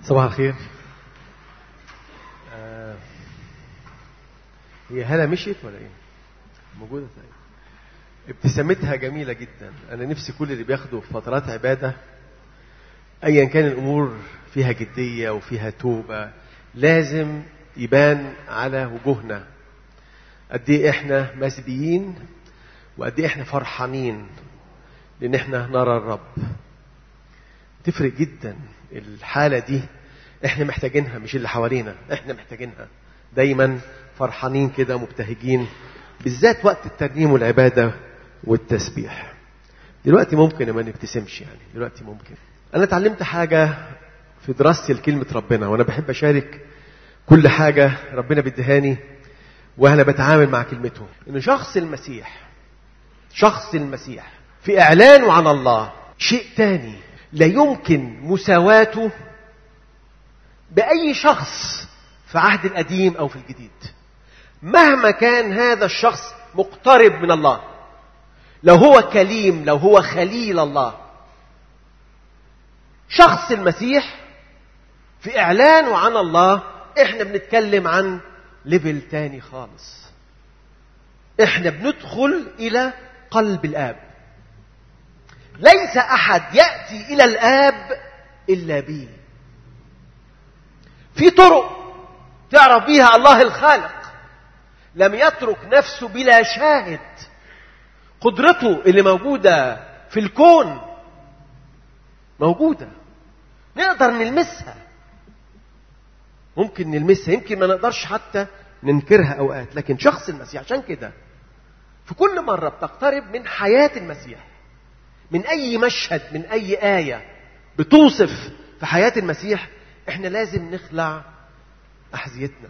صباح الخير آه، هي هلا مشيت ولا ايه موجوده طيب ابتسامتها جميله جدا انا نفسي كل اللي بياخدوا فترات عباده ايا كان الامور فيها جديه وفيها توبه لازم يبان على وجوهنا قد ايه احنا مسبيين وقد ايه احنا فرحانين لان احنا نرى الرب تفرق جدا الحاله دي احنا محتاجينها مش اللي حوالينا احنا محتاجينها دايما فرحانين كده مبتهجين بالذات وقت الترنيم والعباده والتسبيح دلوقتي ممكن ما نبتسمش يعني دلوقتي ممكن انا اتعلمت حاجه في دراستي لكلمه ربنا وانا بحب اشارك كل حاجه ربنا بيديهاني وانا بتعامل مع كلمته ان شخص المسيح شخص المسيح في اعلانه عن الله شيء تاني لا يمكن مساواته باي شخص في عهد القديم او في الجديد مهما كان هذا الشخص مقترب من الله لو هو كليم لو هو خليل الله شخص المسيح في اعلانه عن الله احنا بنتكلم عن ليفل تاني خالص احنا بندخل الى قلب الاب ليس احد ياتي الى الاب الا به في طرق تعرف بيها الله الخالق لم يترك نفسه بلا شاهد قدرته اللي موجوده في الكون موجوده نقدر نلمسها ممكن نلمسها يمكن ما نقدرش حتى ننكرها اوقات لكن شخص المسيح عشان كده في كل مره بتقترب من حياه المسيح من اي مشهد من اي ايه بتوصف في حياه المسيح احنا لازم نخلع احذيتنا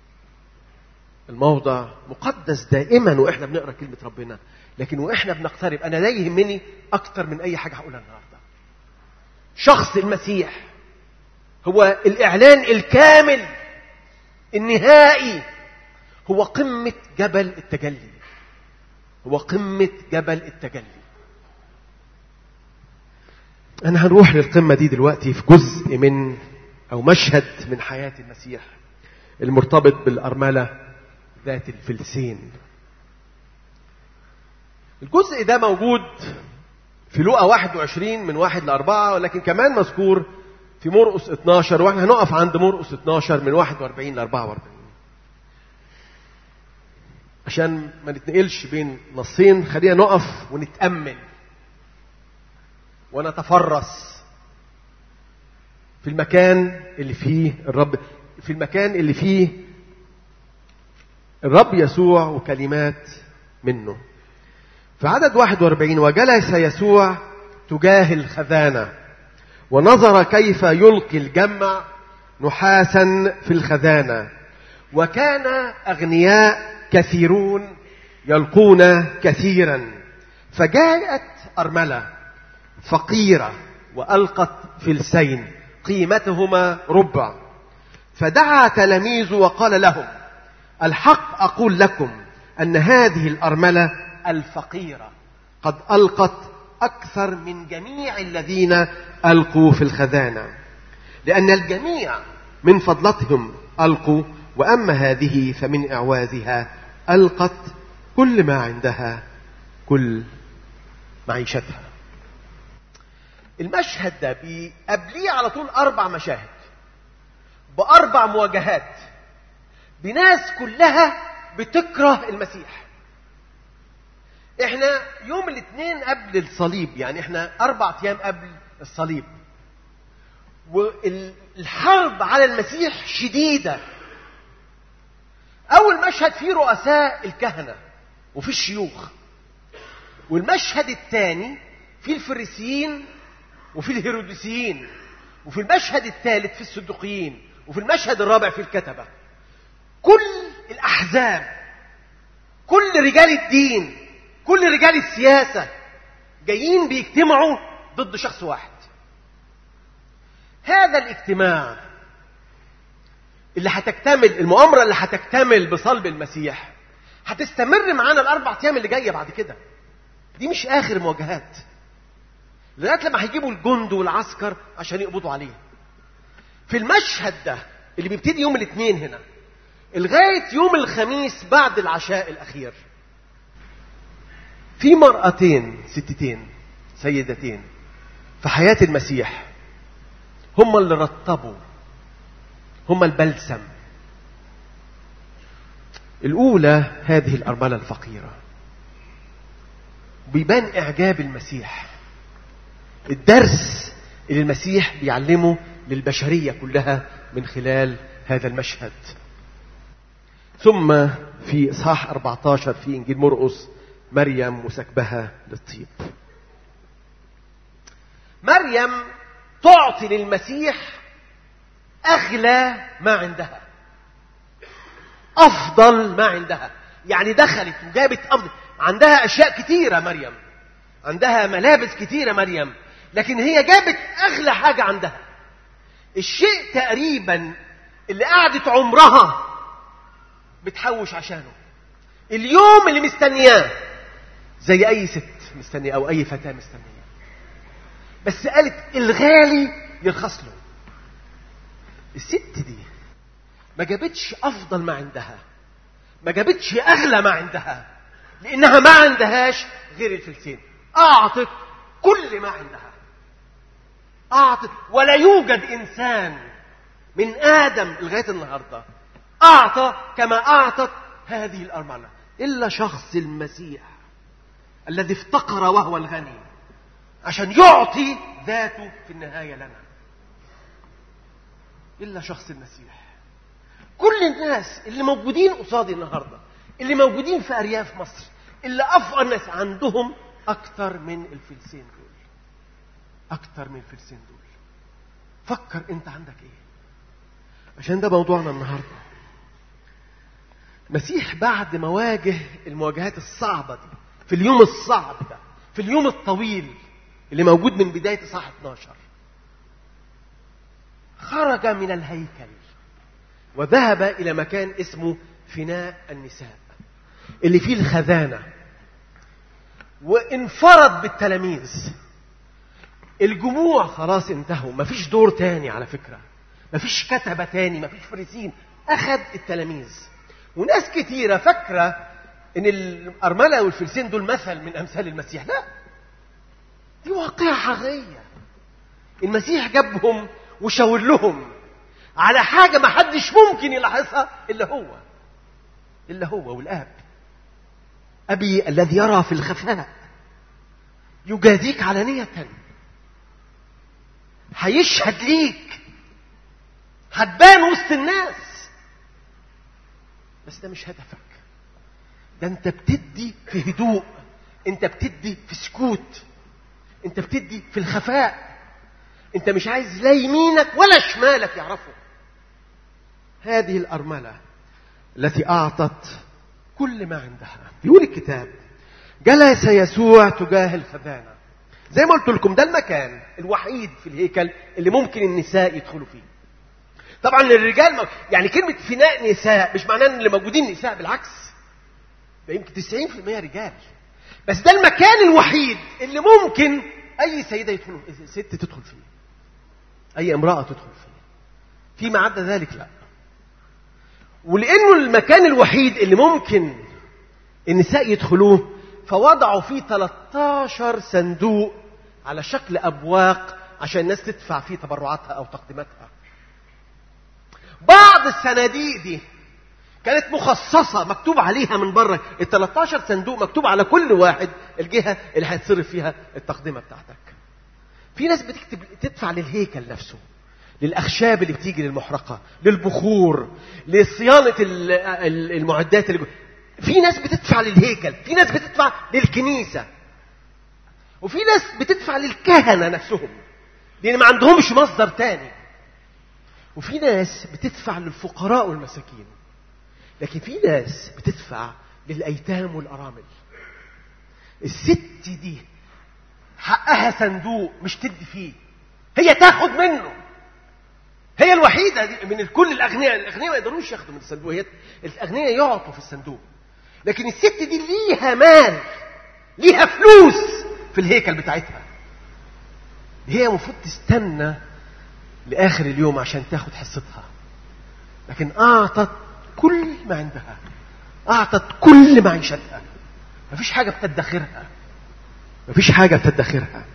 الموضع مقدس دائما واحنا بنقرا كلمه ربنا لكن واحنا بنقترب انا ده يهمني اكتر من اي حاجه هقولها النهارده شخص المسيح هو الاعلان الكامل النهائي هو قمه جبل التجلي هو قمه جبل التجلي انا هنروح للقمه دي دلوقتي في جزء من او مشهد من حياه المسيح المرتبط بالارمله ذات الفلسين الجزء ده موجود في لوقا 21 من واحد لأربعة ولكن كمان مذكور في مرقس 12 واحنا هنقف عند مرقس 12 من 41 ل 44 عشان ما نتنقلش بين نصين خلينا نقف ونتأمل ونتفرس في المكان اللي فيه الرب في المكان اللي فيه الرب يسوع وكلمات منه في عدد 41 وجلس يسوع تجاه الخزانة ونظر كيف يلقي الجمع نحاسا في الخزانة وكان أغنياء كثيرون يلقون كثيرا فجاءت أرملة فقيرة وألقت فلسين قيمتهما ربع فدعا تلاميذه وقال لهم الحق أقول لكم أن هذه الأرملة الفقيرة قد ألقت أكثر من جميع الذين ألقوا في الخزانة لأن الجميع من فضلتهم ألقوا وأما هذه فمن إعوازها ألقت كل ما عندها كل معيشتها المشهد ده قبليه على طول أربع مشاهد بأربع مواجهات بناس كلها بتكره المسيح احنا يوم الاثنين قبل الصليب يعني احنا اربع ايام قبل الصليب والحرب على المسيح شديده اول مشهد فيه رؤساء الكهنه وفي الشيوخ والمشهد الثاني في الفريسيين وفي الهيروديسيين وفي المشهد الثالث في الصدقيين وفي المشهد الرابع في الكتبه كل الاحزاب كل رجال الدين كل رجال السياسة جايين بيجتمعوا ضد شخص واحد هذا الاجتماع اللي هتكتمل المؤامرة اللي هتكتمل بصلب المسيح هتستمر معانا الأربع أيام اللي جاية بعد كده دي مش آخر مواجهات لغاية لما هيجيبوا الجند والعسكر عشان يقبضوا عليه في المشهد ده اللي بيبتدي يوم الاثنين هنا لغاية يوم الخميس بعد العشاء الأخير في مرأتين ستتين سيدتين في حياة المسيح هم اللي رطبوا هم البلسم الأولى هذه الأرملة الفقيرة بيبان إعجاب المسيح الدرس اللي المسيح بيعلمه للبشرية كلها من خلال هذا المشهد ثم في إصحاح 14 في إنجيل مرقس مريم وسكبها للطيب مريم تعطي للمسيح أغلى ما عندها أفضل ما عندها يعني دخلت وجابت أفضل عندها أشياء كتيرة مريم عندها ملابس كتيرة مريم لكن هي جابت أغلى حاجة عندها الشيء تقريبا اللي قعدت عمرها بتحوش عشانه اليوم اللي مستنياه زي أي ست مستنية أو أي فتاة مستنية بس قالت الغالي يرخص له الست دي ما جابتش افضل ما عندها ما جابتش اغلى ما عندها لانها ما عندهاش غير الفلسين اعطت كل ما عندها اعطت ولا يوجد انسان من ادم لغايه النهارده اعطى كما اعطت هذه الارمله الا شخص المسيح الذي افتقر وهو الغني عشان يعطي ذاته في النهايه لنا الا شخص المسيح كل الناس اللي موجودين قصادي النهارده اللي موجودين في ارياف مصر اللي افقر ناس عندهم اكتر من الفلسين دول اكتر من الفلسين دول فكر انت عندك ايه عشان ده موضوعنا النهارده المسيح بعد ما واجه المواجهات الصعبة دي في اليوم الصعب ده في اليوم الطويل اللي موجود من بداية إصحاح 12 خرج من الهيكل وذهب إلى مكان اسمه فناء النساء اللي فيه الخزانة وانفرد بالتلاميذ الجموع خلاص انتهوا مفيش دور تاني على فكرة مفيش كتبة تاني مفيش فريسين أخذ التلاميذ وناس كتيرة فاكرة إن الأرملة والفلسين دول مثل من أمثال المسيح لا دي واقعة حقيقية المسيح جابهم وشاور لهم على حاجة ما حدش ممكن يلاحظها إلا هو إلا هو والآب أبي الذي يرى في الخفاء يجازيك علانية هيشهد ليك هتبان وسط الناس بس ده مش هدفك ده انت بتدي في هدوء انت بتدي في سكوت انت بتدي في الخفاء انت مش عايز لا يمينك ولا شمالك يعرفوا هذه الأرملة التي أعطت كل ما عندها يقول الكتاب جلس يسوع تجاه الخزانة زي ما قلت لكم ده المكان الوحيد في الهيكل اللي ممكن النساء يدخلوا فيه طبعا الرجال م... يعني كلمة فناء نساء مش معناه ان اللي موجودين نساء بالعكس ده يمكن 90% رجال بس ده المكان الوحيد اللي ممكن اي سيدة يدخل ست تدخل فيه اي امرأة تدخل فيه فيما عدا ذلك لا ولانه المكان الوحيد اللي ممكن النساء يدخلوه فوضعوا فيه 13 صندوق على شكل ابواق عشان الناس تدفع فيه تبرعاتها او تقديماتها بعض الصناديق دي كانت مخصصة مكتوب عليها من بره ال 13 صندوق مكتوب على كل واحد الجهة اللي هيتصرف فيها التقدمة بتاعتك. في ناس بتكتب تدفع للهيكل نفسه للأخشاب اللي بتيجي للمحرقة للبخور لصيانة المعدات اللي جوه. في ناس بتدفع للهيكل في ناس بتدفع للكنيسة وفي ناس بتدفع للكهنة نفسهم لأن ما عندهمش مصدر تاني وفي ناس بتدفع للفقراء والمساكين لكن في ناس بتدفع للأيتام والأرامل الست دي حقها صندوق مش تدي فيه هي تاخد منه هي الوحيدة دي من كل الأغنياء الأغنياء ما يقدروش ياخدوا من الصندوق هي الأغنياء يعطوا في الصندوق لكن الست دي ليها مال ليها فلوس في الهيكل بتاعتها هي المفروض تستنى لاخر اليوم عشان تاخد حصتها لكن اعطت كل ما عندها اعطت كل معيشتها مفيش حاجه بتدخرها مفيش حاجه بتدخرها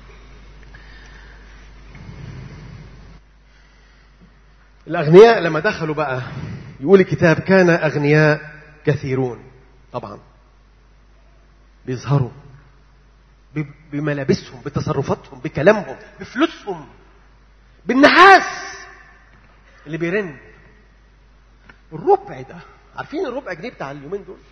الاغنياء لما دخلوا بقى يقول الكتاب كان اغنياء كثيرون طبعا بيظهروا ب- بملابسهم بتصرفاتهم بكلامهم بفلوسهم بالنحاس اللي بيرن الربع ده عارفين الربع جنيه بتاع اليومين دول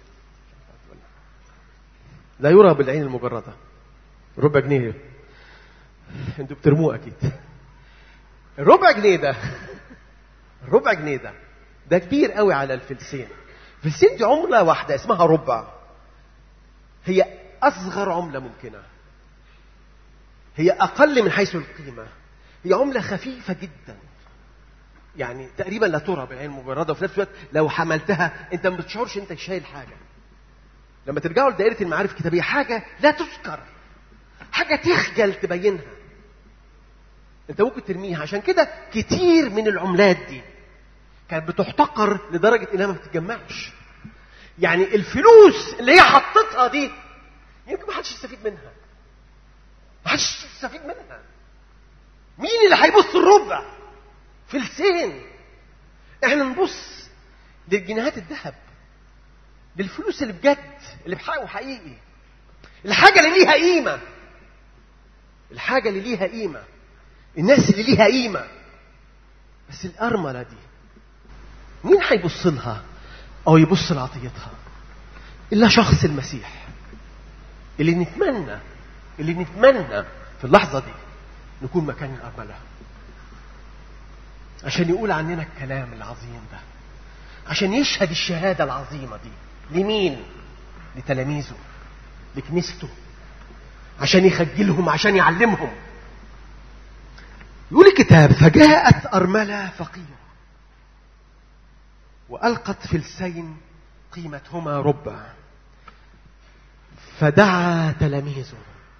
لا يرى بالعين المجردة ربع جنيه انتوا بترموه اكيد الربع جنيه ده الربع جنيه ده ده كبير قوي على الفلسين الفلسين دي عملة واحدة اسمها ربع هي أصغر عملة ممكنة هي أقل من حيث القيمة هي عملة خفيفة جدا يعني تقريبا لا ترى بالعين المجردة وفي نفس الوقت لو حملتها أنت ما بتشعرش أنت شايل حاجة لما ترجعوا لدائرة المعارف الكتابية حاجة لا تذكر حاجة تخجل تبينها انت ممكن ترميها عشان كده كتير من العملات دي كانت بتحتقر لدرجة انها ما بتتجمعش يعني الفلوس اللي هي حطتها دي يمكن ما حدش يستفيد منها ما حدش يستفيد منها مين اللي هيبص الربع فلسين احنا نبص للجنيهات الذهب للفلوس اللي بجد اللي بحقه حقيقي الحاجة اللي ليها قيمة الحاجة اللي ليها قيمة الناس اللي ليها قيمة بس الأرملة دي مين هيبص لها أو يبص لعطيتها إلا شخص المسيح اللي نتمنى اللي نتمنى في اللحظة دي نكون مكان الأرملة عشان يقول عننا الكلام العظيم ده عشان يشهد الشهادة العظيمة دي لمين؟ لتلاميذه لكنيسته عشان يخجلهم عشان يعلمهم يقول الكتاب فجاءت أرملة فقيرة وألقت فلسين قيمتهما ربع فدعا تلاميذه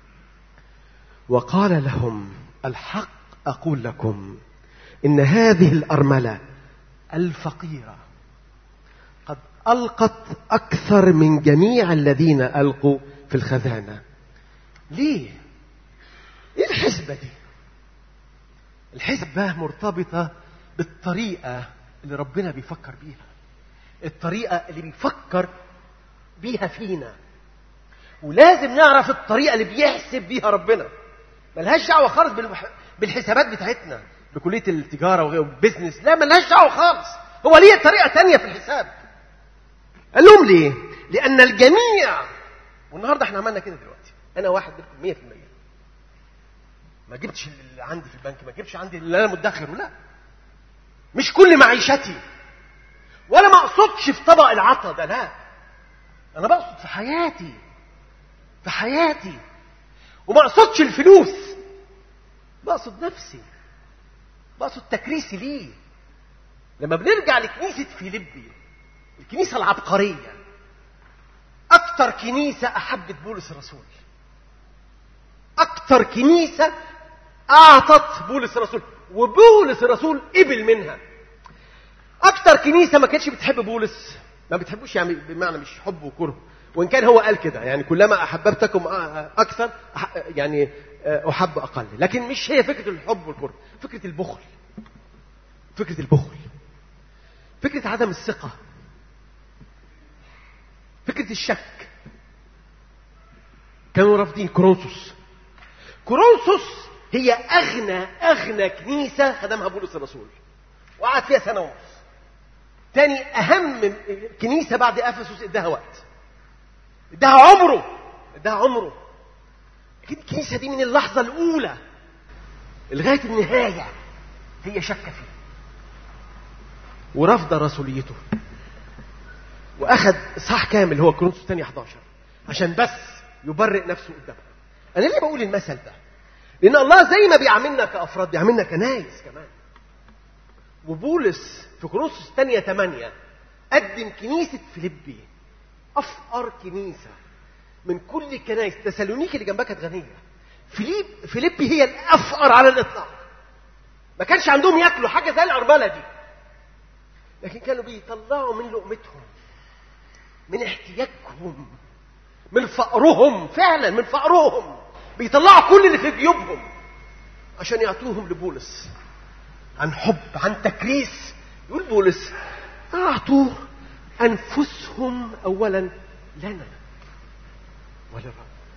وقال لهم الحق أقول لكم إن هذه الأرملة الفقيرة قد ألقت أكثر من جميع الذين ألقوا في الخزانة ليه؟ إيه الحسبة دي؟ الحسبة مرتبطة بالطريقة اللي ربنا بيفكر بيها الطريقة اللي بيفكر بيها فينا ولازم نعرف الطريقة اللي بيحسب بيها ربنا ملهاش دعوة خالص بالح- بالحسابات بتاعتنا بكلية التجارة والبيزنس لا ملهاش دعوة خالص هو ليه طريقة تانية في الحساب قال لهم ليه؟ لأن الجميع والنهارده احنا عملنا كده دلوقتي أنا واحد منكم 100% ما جبتش اللي عندي في البنك ما جبتش عندي اللي انا مدخره لا مش كل معيشتي ولا ما اقصدش في طبق العطا ده لا انا بقصد في حياتي في حياتي وما اقصدش الفلوس بقصد نفسي بقصد تكريسي ليه لما بنرجع لكنيسة فيليبي الكنيسة العبقرية أكتر كنيسة أحبت بولس الرسول أكتر كنيسة أعطت بولس الرسول وبولس الرسول قبل منها أكتر كنيسة ما كانتش بتحب بولس ما بتحبوش يعني بمعنى مش حب وكره وإن كان هو قال كده يعني كلما أحببتكم أكثر أح- يعني أحب أقل لكن مش هي فكرة الحب والكره فكرة البخل فكرة البخل فكرة عدم الثقة فكرة الشك كانوا رافضين كورنثوس كورنثوس هي أغنى أغنى كنيسة خدمها بولس الرسول وقعد فيها سنة ونص تاني أهم كنيسة بعد أفسس اداها وقت اداها عمره اداها عمره لكن الكنيسة دي من اللحظة الأولى لغاية النهاية هي شاكة فيه ورافضة رسوليته واخد اصحاح كامل هو كورنثوس الثاني 11 عشان بس يبرئ نفسه قدامها انا ليه بقول المثل ده لان الله زي ما بيعاملنا كافراد بيعاملنا كنايس كمان وبولس في كورنثوس الثانية 8 قدم كنيسة فيليبي أفقر كنيسة من كل الكنائس تسالونيكي اللي جنبها كانت غنية فيليب فيليبي هي الأفقر على الإطلاق ما كانش عندهم ياكلوا حاجه زي الارمله دي لكن كانوا بيطلعوا من لقمتهم من احتياجهم من فقرهم فعلا من فقرهم بيطلعوا كل اللي في جيوبهم عشان يعطوهم لبولس عن حب عن تكريس يقول بولس اعطوا انفسهم اولا لنا وللرب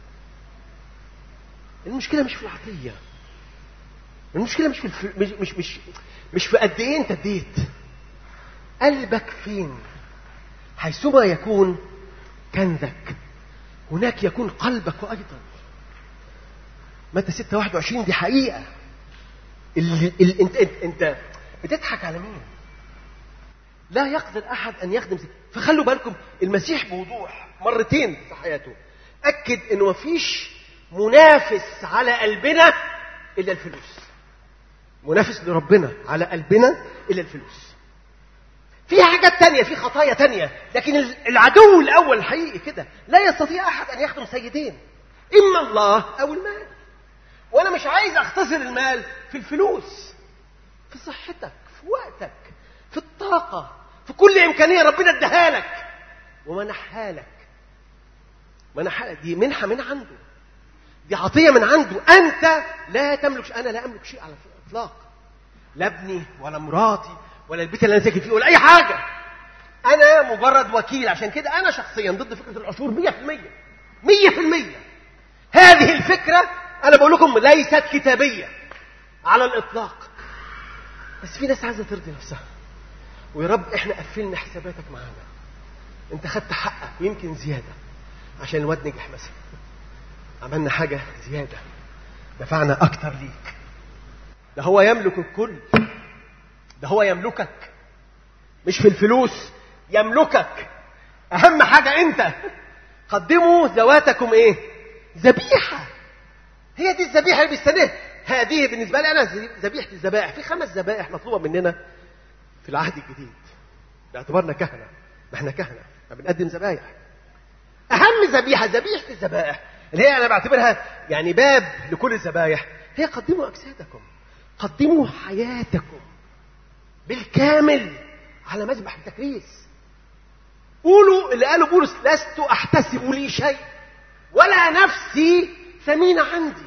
المشكله مش في العطيه المشكله مش في الف... مش مش مش مش في قد ايه انت اديت قلبك فين حيثما يكون كنزك هناك يكون قلبك ايضا متى 6 21 دي حقيقه اللي اللي انت انت, انت بتضحك على مين لا يقدر احد ان يخدم سيد. فخلوا بالكم المسيح بوضوح مرتين في حياته اكد انه مفيش منافس على قلبنا الا الفلوس منافس لربنا على قلبنا الا الفلوس في حاجات تانية في خطايا تانية لكن العدو الأول الحقيقي كده لا يستطيع أحد أن يخدم سيدين إما الله أو المال وأنا مش عايز أختصر المال في الفلوس في صحتك في وقتك في الطاقة في كل إمكانية ربنا اداها لك ومنحها لك منحها لك دي منحة من عنده دي عطية من عنده أنت لا تملك أنا لا أملك شيء على الإطلاق لا ابني ولا مراتي ولا البيت اللي انا ساكن فيه ولا اي حاجه انا مجرد وكيل عشان كده انا شخصيا ضد فكره العشور 100% 100% هذه الفكره انا بقول لكم ليست كتابيه على الاطلاق بس في ناس عايزه ترضي نفسها ويا رب احنا قفلنا حساباتك معانا انت خدت حقك ويمكن زياده عشان الواد نجح مثلا عملنا حاجه زياده دفعنا اكتر ليك ده هو يملك الكل ده هو يملكك مش في الفلوس يملكك اهم حاجة انت قدموا ذواتكم ايه ذبيحة هي دي الذبيحة اللي بيستناها هذه بالنسبة لي انا ذبيحة الذبائح في خمس ذبائح مطلوبة مننا في العهد الجديد باعتبارنا كهنة ما احنا كهنة فبنقدم ذبايح اهم ذبيحة ذبيحة الذبائح اللي هي انا بعتبرها يعني باب لكل الذبايح هي قدموا اجسادكم قدموا حياتكم بالكامل على مذبح التكريس قولوا اللي قاله بولس لست احتسب لي شيء ولا نفسي ثمينة عندي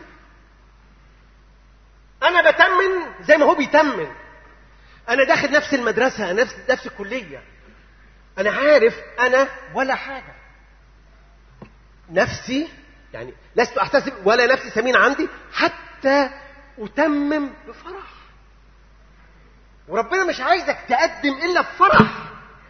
انا بتمن زي ما هو بيتمن انا داخل نفس المدرسة نفس نفس الكلية انا عارف انا ولا حاجة نفسي يعني لست احتسب ولا نفسي ثمينة عندي حتى اتمم بفرح وربنا مش عايزك تقدم الا بفرح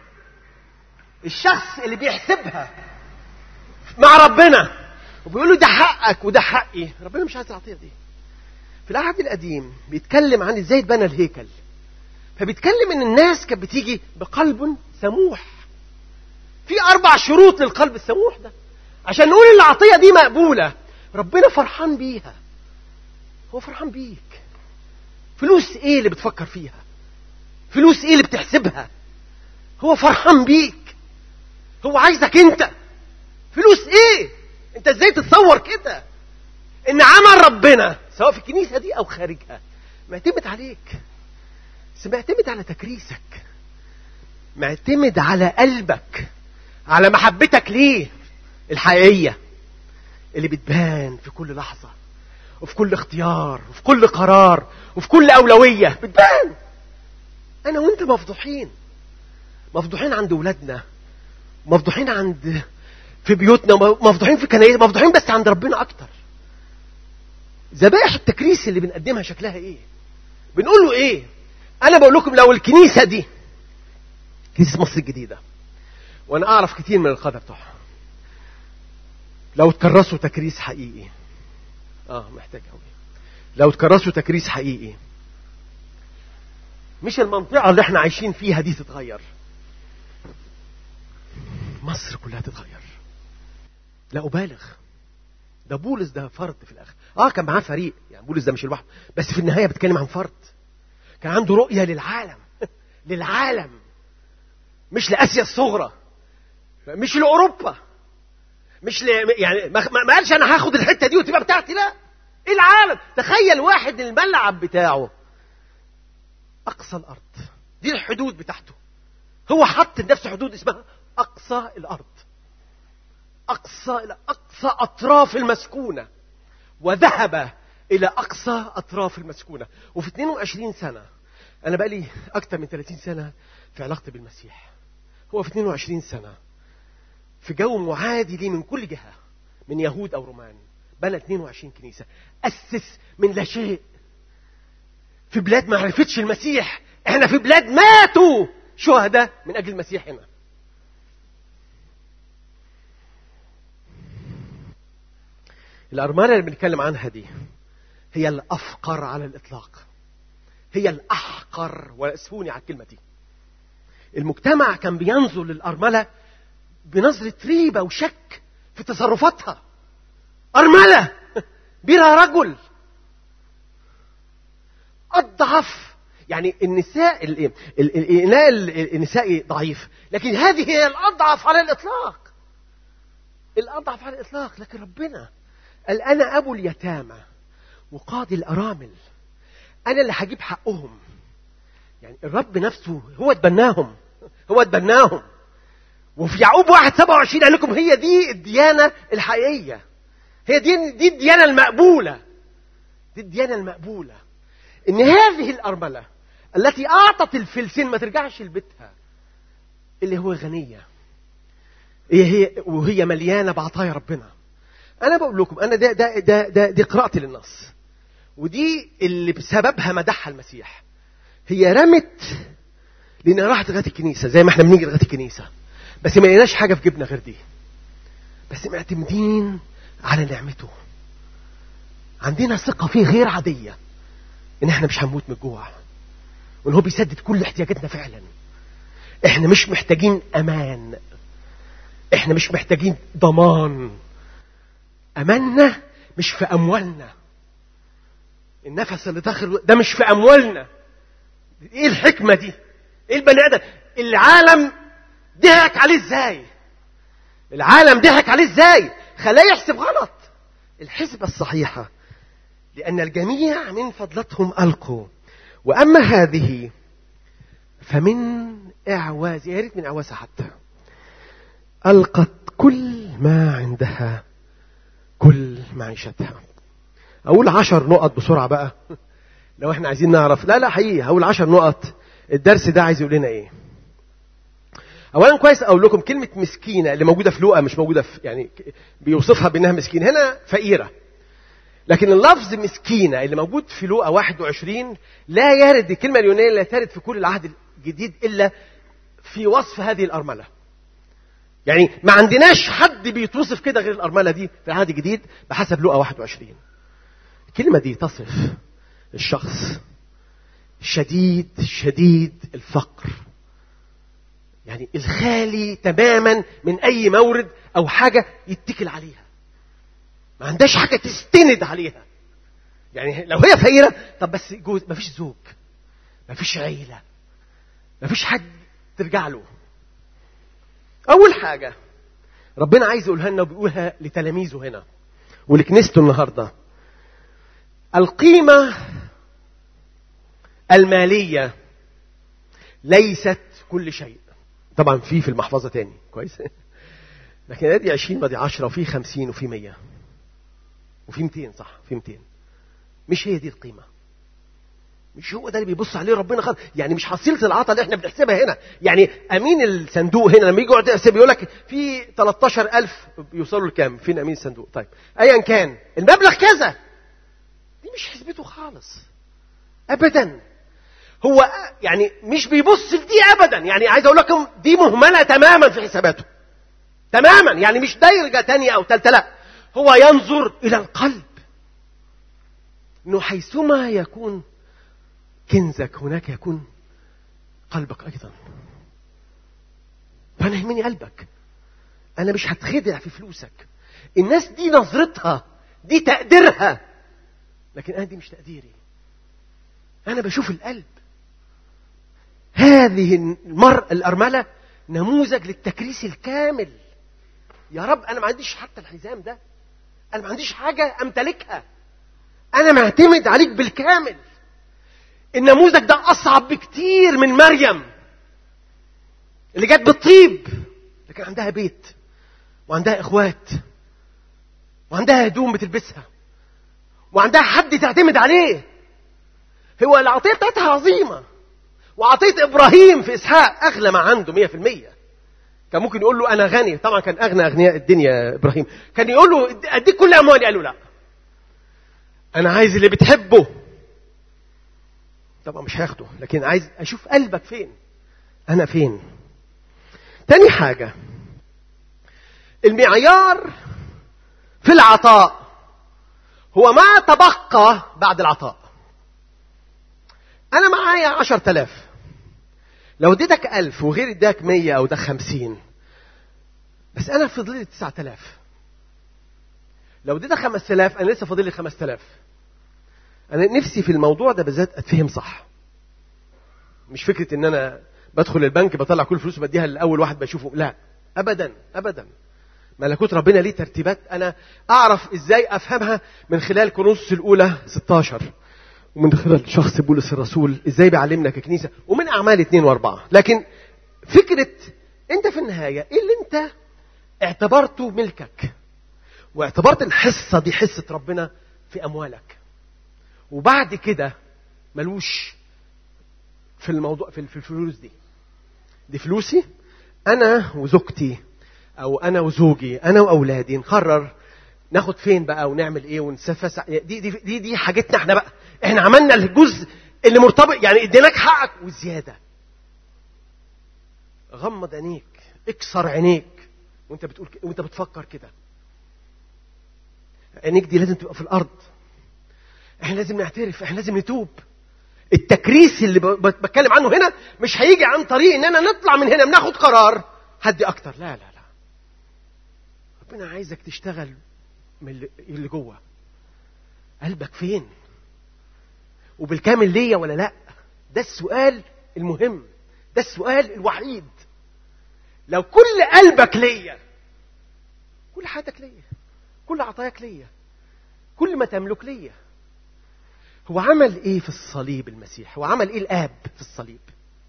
الشخص اللي بيحسبها مع ربنا وبيقول له ده حقك وده حقي ربنا مش عايز العطيه دي في العهد القديم بيتكلم عن ازاي اتبنى الهيكل فبيتكلم ان الناس كانت بتيجي بقلب سموح في اربع شروط للقلب السموح ده عشان نقول العطيه دي مقبوله ربنا فرحان بيها هو فرحان بيك فلوس ايه اللي بتفكر فيها فلوس ايه اللي بتحسبها هو فرحان بيك هو عايزك انت فلوس ايه انت ازاي تتصور كده ان عمل ربنا سواء في الكنيسة دي او خارجها معتمد عليك بس معتمد على تكريسك معتمد على قلبك على محبتك ليه الحقيقية اللي بتبان في كل لحظة وفي كل اختيار وفي كل قرار وفي كل أولوية بتبان أنا وأنت مفضوحين مفضوحين عند ولادنا مفضوحين عند في بيوتنا مفضوحين في كنايس مفضوحين بس عند ربنا أكتر ذبائح التكريس اللي بنقدمها شكلها إيه بنقول له إيه أنا بقول لكم لو الكنيسة دي كنيسة مصر الجديدة وأنا أعرف كتير من القادة بتوعها لو تكرسوا تكريس حقيقي اه محتاج قوي لو تكرسوا تكريس حقيقي مش المنطقة اللي احنا عايشين فيها دي تتغير مصر كلها تتغير لا أبالغ ده بولس ده فرد في الآخر اه كان معاه فريق يعني بولس ده مش لوحده بس في النهاية بتكلم عن فرد كان عنده رؤية للعالم للعالم مش لآسيا الصغرى مش لأوروبا مش ل... يعني ما... ما قالش انا هاخد الحته دي وتبقى بتاعتي لا ايه العالم تخيل واحد الملعب بتاعه اقصى الارض دي الحدود بتاعته هو حط لنفسه حدود اسمها اقصى الارض اقصى الى اقصى اطراف المسكونه وذهب الى اقصى اطراف المسكونه وفي 22 سنه انا بقى لي اكتر من 30 سنه في علاقتي بالمسيح هو في 22 سنه في جو معادي ليه من كل جهه من يهود او رومان بنى 22 كنيسه اسس من لا شيء في بلاد ما عرفتش المسيح احنا في بلاد ماتوا شهداء من اجل المسيح هنا الأرملة اللي بنتكلم عنها دي هي الأفقر على الإطلاق هي الأحقر واسفوني على الكلمة دي المجتمع كان بينظر للأرملة بنظرة ريبة وشك في تصرفاتها أرملة بلا رجل أضعف يعني النساء ال- ال- الإناء ال- النسائي ضعيف لكن هذه هي الأضعف على الإطلاق الأضعف على الإطلاق لكن ربنا قال أنا أبو اليتامى وقاضي الأرامل أنا اللي هجيب حقهم يعني الرب نفسه هو اتبناهم هو اتبناهم وفي يعقوب واحد 27 قال لكم هي دي الديانة الحقيقية هي دي دي الديانة المقبولة دي الديانة المقبولة إن هذه الأرملة التي أعطت الفلسين ما ترجعش لبيتها اللي هو غنية هي هي وهي مليانة بعطايا ربنا أنا بقول لكم أنا ده ده ده, ده دي قراءتي للنص ودي اللي بسببها مدحها المسيح هي رمت لأنها راحت لغاية الكنيسة زي ما احنا بنيجي لغاية الكنيسة بس ما لقيناش حاجة في جيبنا غير دي بس معتمدين على نعمته عندنا ثقة فيه غير عادية إن احنا مش هنموت من الجوع وإن هو بيسدد كل احتياجاتنا فعلا احنا مش محتاجين أمان احنا مش محتاجين ضمان أماننا مش في أموالنا النفس اللي داخل ده مش في أموالنا ايه الحكمة دي ايه البني ادم العالم ضحك عليه ازاي العالم ضحك عليه ازاي خلاه يحسب غلط الحسبة الصحيحة لأن الجميع من فضلتهم ألقوا وأما هذه فمن إعواز يا ريت من إعوازها حتى ألقت كل ما عندها كل معيشتها أقول عشر نقط بسرعة بقى لو احنا عايزين نعرف لا لا حقيقي هقول عشر نقط الدرس ده عايز يقول لنا ايه اولا كويس اقول لكم كلمه مسكينه اللي موجوده في لوقا مش موجوده في يعني بيوصفها بانها مسكينه هنا فقيره لكن اللفظ مسكينه اللي موجود في لوقا 21 لا يرد الكلمه اليونانيه لا ترد في كل العهد الجديد الا في وصف هذه الارمله يعني ما عندناش حد بيتوصف كده غير الارمله دي في العهد الجديد بحسب لوقا 21 الكلمه دي تصف الشخص شديد شديد الفقر يعني الخالي تماما من اي مورد او حاجه يتكل عليها ما عندهاش حاجه تستند عليها يعني لو هي فقيره طب بس جوز ما فيش زوج ما فيش عيله ما فيش حد ترجع له اول حاجه ربنا عايز يقولها لنا وبيقولها لتلاميذه هنا ولكنيسته النهارده القيمه الماليه ليست كل شيء طبعا في في المحفظه تاني كويس لكن ادي 20 ادي 10 وفي 50 وفي 100 وفي 200 صح في 200 مش هي دي القيمه مش هو ده اللي بيبص عليه ربنا خالص يعني مش حصيله العطا اللي احنا بنحسبها هنا يعني امين الصندوق هنا لما يجي يقعد يحسب يقول لك في 13000 بيوصلوا لكام فين امين الصندوق طيب ايا كان المبلغ كذا دي مش حسبته خالص ابدا هو يعني مش بيبص في دي ابدا يعني عايز اقول لكم دي مهمله تماما في حساباته تماما يعني مش درجه تانية او ثالثه لا هو ينظر الى القلب انه حيثما يكون كنزك هناك يكون قلبك ايضا فانا يهمني قلبك انا مش هتخدع في فلوسك الناس دي نظرتها دي تقديرها لكن انا دي مش تقديري انا بشوف القلب هذه المرأة الأرملة نموذج للتكريس الكامل يا رب أنا ما عنديش حتى الحزام ده أنا ما عنديش حاجة أمتلكها أنا معتمد عليك بالكامل النموذج ده اصعب بكتير من مريم اللي جت بالطيب لكن عندها بيت وعندها اخوات وعندها هدوم بتلبسها وعندها حد تعتمد عليه هو العطيه بتاعتها عظيمه وعطيه ابراهيم في اسحاق اغلى ما عنده 100% كان ممكن يقول له انا غني طبعا كان اغنى اغنياء الدنيا ابراهيم كان يقول له اديك كل اموالي قال له لا انا عايز اللي بتحبه طبعا مش هاخده لكن عايز اشوف قلبك فين انا فين تاني حاجه المعيار في العطاء هو ما تبقى بعد العطاء انا معايا عشر تلاف لو اديتك ألف وغير اداك مية أو ده خمسين بس أنا فاضل لي تسعة آلاف لو اديتك خمس آلاف أنا لسه فاضل لي خمس آلاف أنا نفسي في الموضوع ده بالذات أتفهم صح مش فكرة إن أنا بدخل البنك بطلع كل فلوس بديها لأول واحد بشوفه لا أبدا أبدا ملكوت ربنا ليه ترتيبات أنا أعرف إزاي أفهمها من خلال كورنثوس الأولى 16 ومن خلال شخص بولس الرسول ازاي بيعلمنا ككنيسه ومن اعمال اثنين واربعه لكن فكره انت في النهايه ايه اللي انت اعتبرته ملكك واعتبرت الحصه دي حصه ربنا في اموالك وبعد كده ملوش في الموضوع في في الفلوس دي دي فلوسي انا وزوجتي او انا وزوجي انا واولادي نقرر ناخد فين بقى ونعمل ايه ونسفس دي دي دي, دي حاجتنا احنا بقى احنا عملنا الجزء اللي مرتبط يعني اديناك حقك وزياده غمض عينيك اكسر عينيك وانت بتقول ك... وانت بتفكر كده عينيك دي لازم تبقى في الارض احنا لازم نعترف احنا لازم نتوب التكريس اللي ب... بتكلم عنه هنا مش هيجي عن طريق اننا نطلع من هنا بناخد قرار هدي اكتر لا لا لا ربنا عايزك تشتغل من اللي جوه قلبك فين وبالكامل ليا ولا لا ده السؤال المهم ده السؤال الوحيد لو كل قلبك ليا كل حياتك ليا كل عطاياك ليا كل ما تملك ليا هو عمل ايه في الصليب المسيح هو عمل ايه الاب في الصليب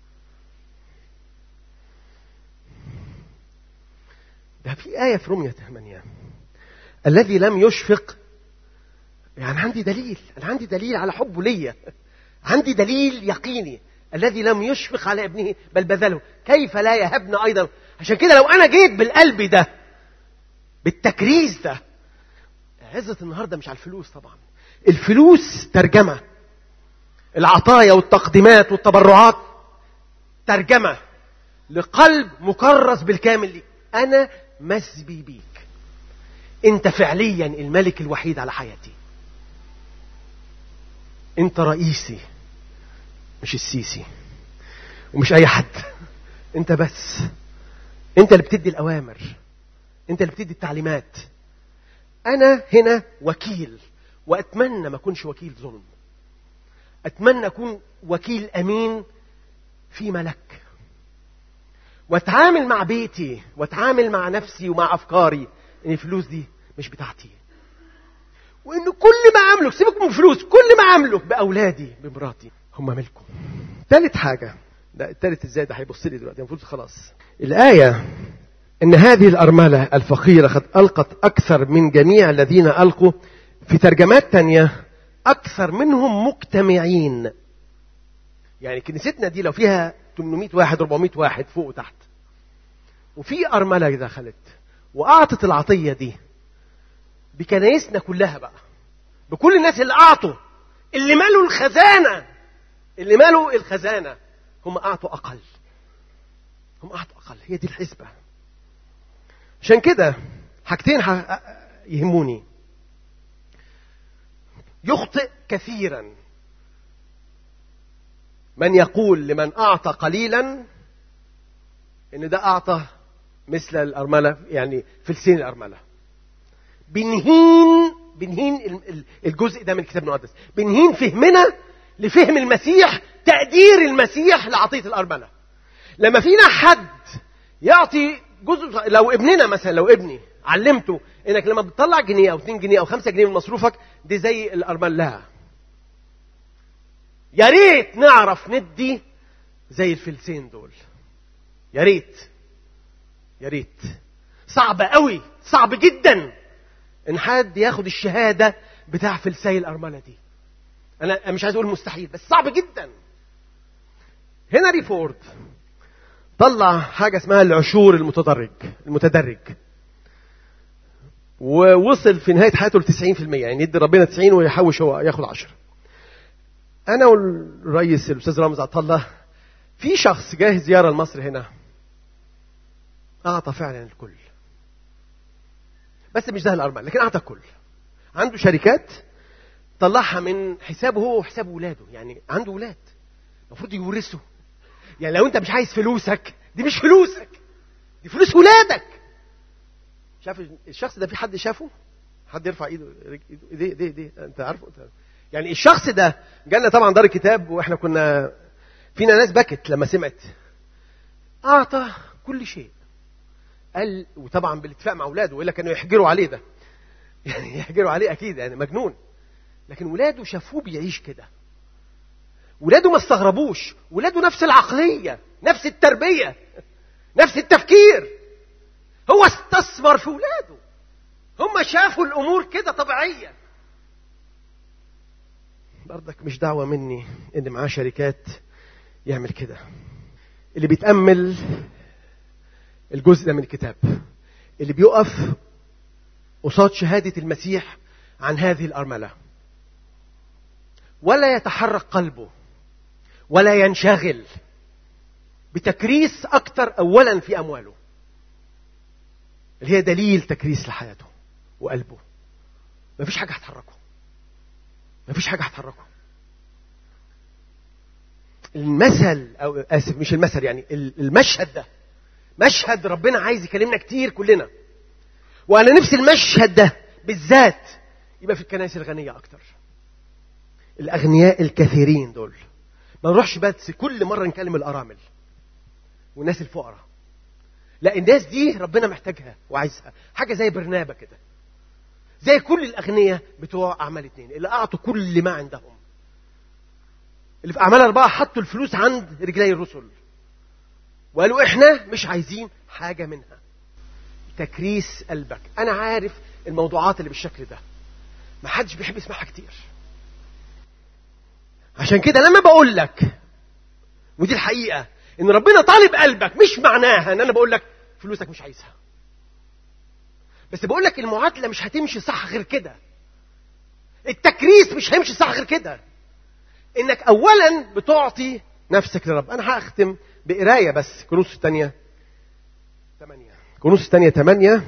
ده في آية في رومية 8 الذي لم يشفق يعني عندي دليل أنا عندي دليل على حبه ليا عندي دليل يقيني الذي لم يشفق على ابنه بل بذله كيف لا يهبنا أيضا عشان كده لو أنا جيت بالقلب ده بالتكريس ده عزة النهاردة مش على الفلوس طبعا الفلوس ترجمة العطايا والتقديمات والتبرعات ترجمة لقلب مكرس بالكامل ليك أنا مسبي بيك أنت فعليا الملك الوحيد على حياتي أنت رئيسي مش السيسي ومش أي حد أنت بس أنت اللي بتدي الأوامر أنت اللي بتدي التعليمات أنا هنا وكيل وأتمنى ما أكونش وكيل ظلم أتمنى أكون وكيل أمين في ملك واتعامل مع بيتي واتعامل مع نفسي ومع افكاري ان الفلوس دي مش بتاعتي وان كل ما املك سيبك من الفلوس كل ما املك باولادي بمراتي هم ملكه ثالث حاجه ده الثالث ازاي ده هيبص لي دلوقتي المفروض خلاص الايه ان هذه الارمله الفقيره قد القت اكثر من جميع الذين القوا في ترجمات تانية اكثر منهم مجتمعين يعني كنيستنا دي لو فيها 800 واحد 400 واحد فوق وتحت وفي أرملة دخلت وأعطت العطية دي بكنايسنا كلها بقى بكل الناس اللي أعطوا اللي مالوا الخزانة اللي مالوا الخزانة هم أعطوا أقل هم أعطوا أقل هي دي الحسبة عشان كده حاجتين يهموني يخطئ كثيرا من يقول لمن أعطى قليلا إن ده أعطى مثل الأرملة يعني فلسين الأرملة بنهين بنهين الجزء ده من الكتاب المقدس بنهين فهمنا لفهم المسيح تقدير المسيح لعطية الأرملة لما فينا حد يعطي جزء لو ابننا مثلا لو ابني علمته انك لما بتطلع جنيه او 2 جنيه او 5 جنيه من مصروفك دي زي الارمله لا يا ريت نعرف ندي زي الفلسين دول يا ريت يا ريت صعب قوي صعب جدا ان حد ياخد الشهاده بتاع فلسي الارمله دي انا مش عايز اقول مستحيل بس صعب جدا هنري فورد طلع حاجه اسمها العشور المتدرج المتدرج ووصل في نهايه حياته ل 90% يعني يدي ربنا 90 ويحوش هو ياخد 10 انا والرئيس الاستاذ رامز عطا الله في شخص جاي زياره لمصر هنا اعطى فعلا الكل بس مش ده الارمل لكن اعطى الكل عنده شركات طلعها من حسابه هو وحساب ولاده يعني عنده ولاد المفروض يورثوا يعني لو انت مش عايز فلوسك دي مش فلوسك دي فلوس ولادك شاف الشخص ده في حد شافه حد يرفع ايده ايديه ايديه ايديه انت عارفه يعني الشخص ده جالنا طبعا دار الكتاب واحنا كنا فينا ناس بكت لما سمعت اعطى كل شيء قال وطبعا بالاتفاق مع اولاده والا كانوا يحجروا عليه ده يعني يحجروا عليه اكيد يعني مجنون لكن ولاده شافوه بيعيش كده ولاده ما استغربوش ولاده نفس العقليه نفس التربيه نفس التفكير هو استثمر في ولاده هم شافوا الامور كده طبيعيه برضك مش دعوه مني ان معاه شركات يعمل كده اللي بيتامل الجزء ده من الكتاب اللي بيقف قصاد شهاده المسيح عن هذه الارمله ولا يتحرك قلبه ولا ينشغل بتكريس اكتر اولا في امواله اللي هي دليل تكريس لحياته وقلبه مفيش حاجه هتحركه مفيش حاجه هتحركه المثل او اسف مش المثل يعني المشهد ده مشهد ربنا عايز يكلمنا كتير كلنا وانا نفسي المشهد ده بالذات يبقى في الكنائس الغنيه اكتر الاغنياء الكثيرين دول ما نروحش بس كل مره نكلم الارامل والناس الفقراء لا الناس دي ربنا محتاجها وعايزها حاجه زي برنابه كده زي كل الاغنياء بتوع اعمال اتنين اللي اعطوا كل ما عندهم اللي في اعمال اربعه حطوا الفلوس عند رجلي الرسل وقالوا احنا مش عايزين حاجه منها تكريس قلبك انا عارف الموضوعات اللي بالشكل ده ما حدش بيحب يسمعها كتير عشان كده لما بقول لك ودي الحقيقه ان ربنا طالب قلبك مش معناها ان انا بقول لك فلوسك مش عايزها بس بقول لك المعادله مش هتمشي صح غير كده التكريس مش هيمشي صح غير كده انك اولا بتعطي نفسك لرب انا هختم بقرايه بس كروس الثانيه 8 كروس الثانيه 8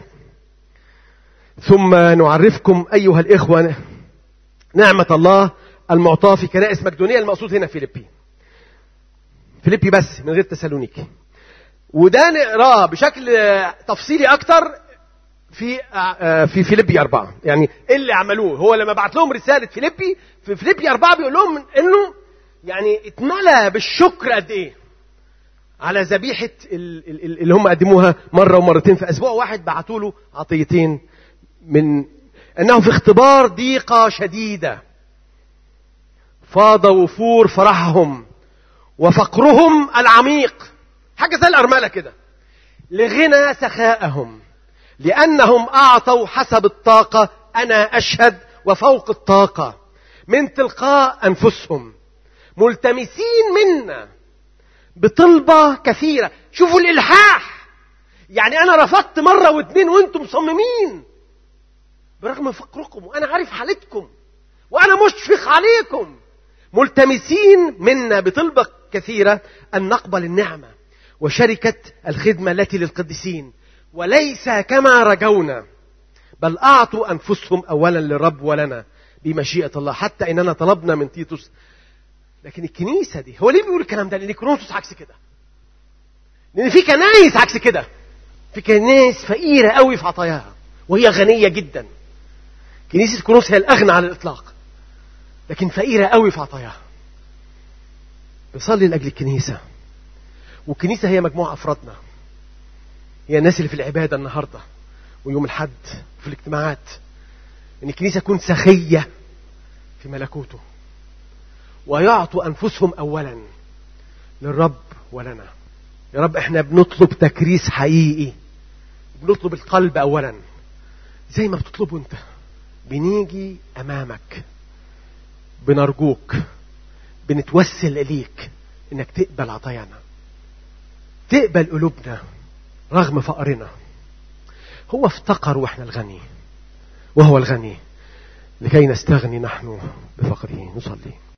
ثم نعرفكم ايها الاخوه نعمه الله المعطاه في كنائس مقدونيه المقصود هنا فيليبي فيليبي بس من غير تسالونيكي وده نقراه بشكل تفصيلي اكتر في في فيليبي أربعة يعني إيه اللي عملوه هو لما بعت لهم رسالة فيليبي في فيليبي أربعة بيقول لهم إنه يعني اتملى بالشكر قد إيه على ذبيحة اللي هم قدموها مرة ومرتين في أسبوع واحد بعتوا له عطيتين من أنه في اختبار ضيقة شديدة فاض وفور فرحهم وفقرهم العميق حاجة زي الأرملة كده لغنى سخائهم لأنهم أعطوا حسب الطاقة أنا أشهد وفوق الطاقة من تلقاء أنفسهم ملتمسين منا بطلبة كثيرة شوفوا الإلحاح يعني أنا رفضت مرة واثنين وأنتم مصممين برغم فقركم وأنا عارف حالتكم وأنا مشفق عليكم ملتمسين منا بطلبة كثيرة أن نقبل النعمة وشركة الخدمة التي للقديسين وليس كما رجونا بل أعطوا أنفسهم أولا للرب ولنا بمشيئة الله حتى إننا طلبنا من تيتوس لكن الكنيسة دي هو ليه بيقول الكلام ده لأن كرونسوس عكس كده لأن في كنايس عكس كده في كنايس فقيرة قوي في عطاياها وهي غنية جدا كنيسة كرونس هي الأغنى على الإطلاق لكن فقيرة قوي في عطاياها بصلي لأجل الكنيسة والكنيسة هي مجموعة أفرادنا هي الناس اللي في العبادة النهاردة ويوم الحد في الاجتماعات ان الكنيسة تكون سخية في ملكوته ويعطوا أنفسهم أولا للرب ولنا يا رب احنا بنطلب تكريس حقيقي بنطلب القلب أولا زي ما بتطلبه انت بنيجي أمامك بنرجوك بنتوسل إليك إنك تقبل عطايانا تقبل قلوبنا رغم فقرنا هو افتقر واحنا الغني وهو الغني لكي نستغني نحن بفقره نصلي